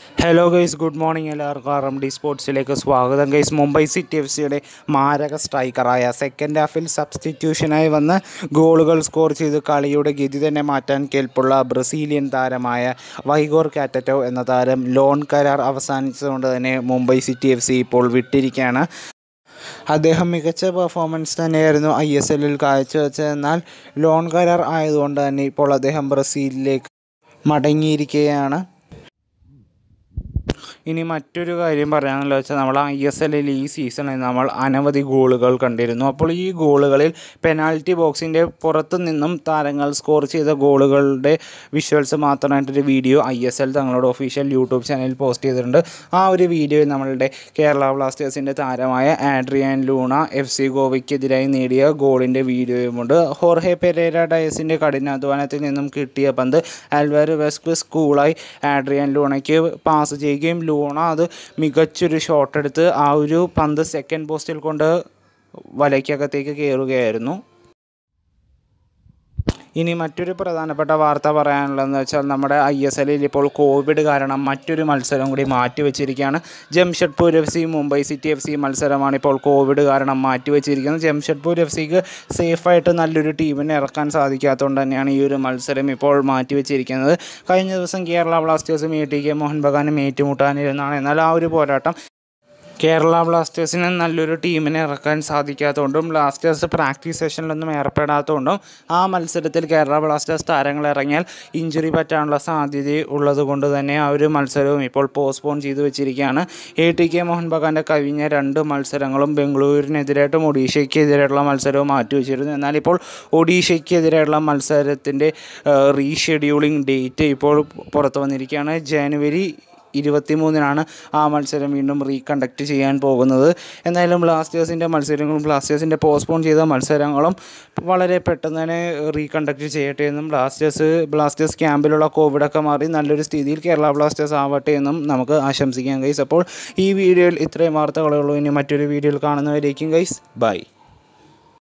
hello guys good morning എല്ലാവർക്കും R M D സ്പോർട്സിലേക്ക് സ്വാഗതം ഗൈസ് മുംബൈ സിറ്റി എഫ് സിയുടെ മാരക സ്ട്രൈക്കറായ സെക്കൻഡ് ഹാഫിൽ സബ്സ്റ്റിറ്റ്യൂഷനായി വന്ന് ഗോളുകൾ സ്കോർ ചെയ്ത് കളിയുടെ ഗതി തന്നെ മാറ്റാൻ കേൾപ്പുള്ള ബ്രസീലിയൻ താരമായ വൈഗോർ കാറ്ററ്റോ എന്ന താരം ലോൺ കരാർ അവസാനിച്ചതുകൊണ്ട് തന്നെ മുംബൈ സിറ്റി എഫ് സി ഇപ്പോൾ വിട്ടിരിക്കുകയാണ് അദ്ദേഹം മികച്ച പെർഫോമൻസ് തന്നെയായിരുന്നു ഐ എസ് എല്ലിൽ കാഴ്ചവെച്ചത് എന്നാൽ ലോൺ കരാർ ആയതുകൊണ്ട് തന്നെ ഇപ്പോൾ അദ്ദേഹം ബ്രസീലിലേക്ക് മടങ്ങിയിരിക്കുകയാണ് ഇനി മറ്റൊരു കാര്യം പറയാനുള്ള വെച്ചാൽ നമ്മൾ ഐ എസ് എല്ലിൽ ഈ സീസണിൽ നമ്മൾ അനവധി ഗോളുകൾ കണ്ടിരുന്നു അപ്പോൾ ഈ ഗോളുകളിൽ പെനാൽറ്റി ബോക്സിൻ്റെ പുറത്തു നിന്നും താരങ്ങൾ സ്കോർ ചെയ്ത ഗോളുകളുടെ വിഷ്വൽസ് മാത്രമായിട്ടൊരു വീഡിയോ ഐ എസ് എൽ തങ്ങളുടെ ഒഫീഷ്യൽ യൂട്യൂബ് ചാനലിൽ പോസ്റ്റ് ചെയ്തിട്ടുണ്ട് ആ ഒരു വീഡിയോയിൽ നമ്മളുടെ കേരള ബ്ലാസ്റ്റേഴ്സിൻ്റെ താരമായ ആഡ്രിയാൻ ലൂണ എഫ് സി ഗോവയ്ക്കെതിരായി നേടിയ ഗോളിൻ്റെ വീഡിയോയുമുണ്ട് ഹോർഹെ പെരേര ഡയസിൻ്റെ കഠിനാധ്വാനത്തിൽ നിന്നും കിട്ടിയ പന്ത് ആൽവാരോ വെസ്ക്വിസ് കൂളായി ആഡ്രിയാൻ ലൂണയ്ക്ക് പാസ് ചെയ്യുകയും ലൂണ അത് മികച്ചൊരു ഷോട്ട് എടുത്ത് ആ ഒരു പന്ത് സെക്കൻഡ് പോസ്റ്റിൽ കൊണ്ട് വലയ്ക്കകത്തേക്ക് കയറുകയായിരുന്നു ഇനി മറ്റൊരു പ്രധാനപ്പെട്ട വാർത്ത പറയാനുള്ളതെന്ന് വെച്ചാൽ നമ്മുടെ ഐ എസ് എല്ലിൽ ഇപ്പോൾ കോവിഡ് കാരണം മറ്റൊരു മത്സരം കൂടി മാറ്റിവെച്ചിരിക്കുകയാണ് Jamshedpur F C Mumbai City F C മത്സരമാണ് ഇപ്പോൾ കോവിഡ് കാരണം മാറ്റിവെച്ചിരിക്കുന്നത് ജംഷഡ്പൂർ എഫ് സിക്ക് സേഫായിട്ട് നല്ലൊരു ടീമിനെ ഇറക്കാൻ സാധിക്കാത്തതുകൊണ്ട് തന്നെയാണ് ഈ ഒരു മത്സരം ഇപ്പോൾ മാറ്റിവെച്ചിരിക്കുന്നത് കഴിഞ്ഞ ദിവസം കേരള ബ്ലാസ്റ്റേഴ്സും എ ടി കെ മോഹൻ ബഗാനും ഏറ്റുമുട്ടാനിരുന്നതാണ് എന്നാൽ ആ ഒരു പോരാട്ടം കേരള ബ്ലാസ്റ്റേഴ്സിന് നല്ലൊരു ടീമിനെ ഇറക്കാൻ സാധിക്കാത്തതുകൊണ്ടും ബ്ലാസ്റ്റേഴ്സ് പ്രാക്ടീസ് സെഷനിലൊന്നും ഏർപ്പെടാത്തതുകൊണ്ടും ആ മത്സരത്തിൽ കേരള ബ്ലാസ്റ്റേഴ്സ് താരങ്ങൾ ഇറങ്ങിയാൽ ഇഞ്ചുറി പറ്റാനുള്ള സാധ്യത ഉള്ളതുകൊണ്ട് തന്നെ ആ ഒരു മത്സരവും ഇപ്പോൾ പോസ്റ്റ്പോൺ ചെയ്തു വെച്ചിരിക്കുകയാണ് എ ടി കെ മോഹൻ ബഗാൻ്റെ കഴിഞ്ഞ രണ്ട് മത്സരങ്ങളും ബംഗളൂരിനെതിരായിട്ടും ഒഡീഷയ്ക്കെതിരായിട്ടുള്ള മത്സരവും മാറ്റിവെച്ചിരുന്നു എന്നാൽ ഇപ്പോൾ ഒഡീഷയ്ക്കെതിരായിട്ടുള്ള മത്സരത്തിൻ്റെ റീഷെഡ്യൂളിംഗ് ഡേറ്റ് ഇപ്പോൾ പുറത്തു വന്നിരിക്കുകയാണ് ജനുവരി ഇരുപത്തിമൂന്നിനാണ് ആ മത്സരം വീണ്ടും റീകണ്ടക്ട് ചെയ്യാൻ പോകുന്നത് എന്തായാലും ബ്ലാസ്റ്റേഴ്സിൻ്റെ മത്സരങ്ങളും ബ്ലാസ്റ്റേഴ്സിൻ്റെ പോസ്റ്റ്പോൺ ചെയ്ത മത്സരങ്ങളും വളരെ പെട്ടെന്ന് തന്നെ റീകണ്ടക്ട് ചെയ്യട്ടെ എന്നും ബ്ലാസ്റ്റേഴ്സ് ബ്ലാസ്റ്റേഴ്സ് ക്യാമ്പിലുള്ള കോവിഡൊക്കെ മാറി നല്ലൊരു സ്ഥിതിയിൽ കേരള ബ്ലാസ്റ്റേഴ്സ് ആവട്ടെ എന്നും നമുക്ക് ആശംസിക്കാം ഗൈസ് അപ്പോൾ ഈ വീഡിയോയിൽ ഇത്രയും വാർത്തകളേ ഉള്ളൂ ഇനി മറ്റൊരു വീഡിയോയിൽ കാണുന്നവരേക്കും ഗൈസ് ബൈ